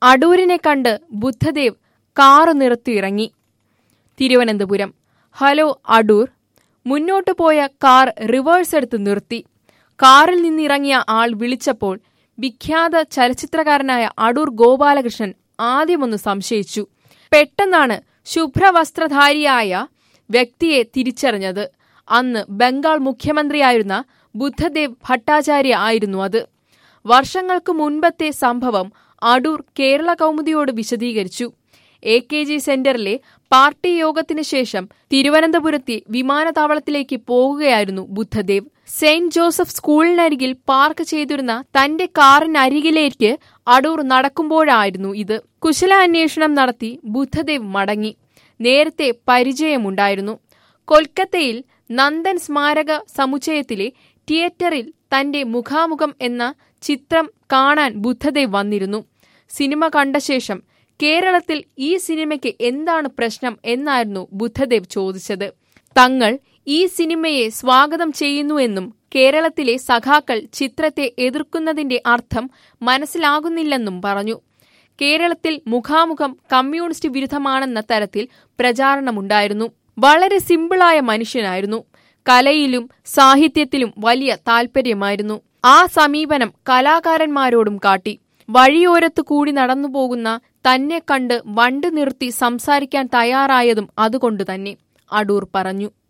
അടൂരിനെ കണ്ട് ബുദ്ധദേവ് കാറ് നിർത്തിയിറങ്ങി തിരുവനന്തപുരം ഹലോ അടൂർ മുന്നോട്ടു പോയ കാർ റിവേഴ്സ് എടുത്ത് നിർത്തി കാറിൽ നിന്നിറങ്ങിയ ആൾ വിളിച്ചപ്പോൾ വിഖ്യാത ചലച്ചിത്രകാരനായ അടൂർ ഗോപാലകൃഷ്ണൻ ആദ്യമൊന്ന് സംശയിച്ചു പെട്ടെന്നാണ് ശുഭ്രവസ്ത്രധാരിയായ വ്യക്തിയെ തിരിച്ചറിഞ്ഞത് അന്ന് ബംഗാൾ മുഖ്യമന്ത്രിയായിരുന്ന ബുദ്ധദേവ് ഭട്ടാചാര്യ ആയിരുന്നു അത് വർഷങ്ങൾക്ക് മുൻപത്തെ സംഭവം അടൂർ കേരള കൗമുദിയോട് വിശദീകരിച്ചു എ കെ ജി സെന്ററിലെ പാർട്ടി യോഗത്തിന് ശേഷം തിരുവനന്തപുരത്തെ വിമാനത്താവളത്തിലേക്ക് പോകുകയായിരുന്നു ബുദ്ധദേവ് സെയിന്റ് ജോസഫ് സ്കൂളിനരികിൽ പാർക്ക് ചെയ്തിരുന്ന തന്റെ കാറിനരികിലേക്ക് അടൂർ നടക്കുമ്പോഴായിരുന്നു ഇത് കുശലാന്വേഷണം നടത്തി ബുദ്ധദേവ് മടങ്ങി നേരത്തെ പരിചയമുണ്ടായിരുന്നു കൊൽക്കത്തയിൽ നന്ദൻ സ്മാരക സമുച്ചയത്തിലെ തിയേറ്ററിൽ തന്റെ മുഖാമുഖം എന്ന ചിത്രം കാണാൻ ബുദ്ധദേവ് വന്നിരുന്നു സിനിമ കണ്ട ശേഷം കേരളത്തിൽ ഈ സിനിമയ്ക്ക് എന്താണ് പ്രശ്നം എന്നായിരുന്നു ബുദ്ധദേവ് ചോദിച്ചത് തങ്ങൾ ഈ സിനിമയെ സ്വാഗതം ചെയ്യുന്നുവെന്നും കേരളത്തിലെ സഖാക്കൾ ചിത്രത്തെ എതിർക്കുന്നതിന്റെ അർത്ഥം മനസ്സിലാകുന്നില്ലെന്നും പറഞ്ഞു കേരളത്തിൽ മുഖാമുഖം കമ്മ്യൂണിസ്റ്റ് വിരുദ്ധമാണെന്ന തരത്തിൽ പ്രചാരണമുണ്ടായിരുന്നു വളരെ സിമ്പിളായ മനുഷ്യനായിരുന്നു കലയിലും സാഹിത്യത്തിലും വലിയ താൽപര്യമായിരുന്നു ആ സമീപനം കലാകാരന്മാരോടും കാട്ടി വഴിയോരത്തു കൂടി നടന്നുപോകുന്ന തന്നെ കണ്ട് വണ്ട് നിർത്തി സംസാരിക്കാൻ തയ്യാറായതും അതുകൊണ്ടു തന്നെ അടൂർ പറഞ്ഞു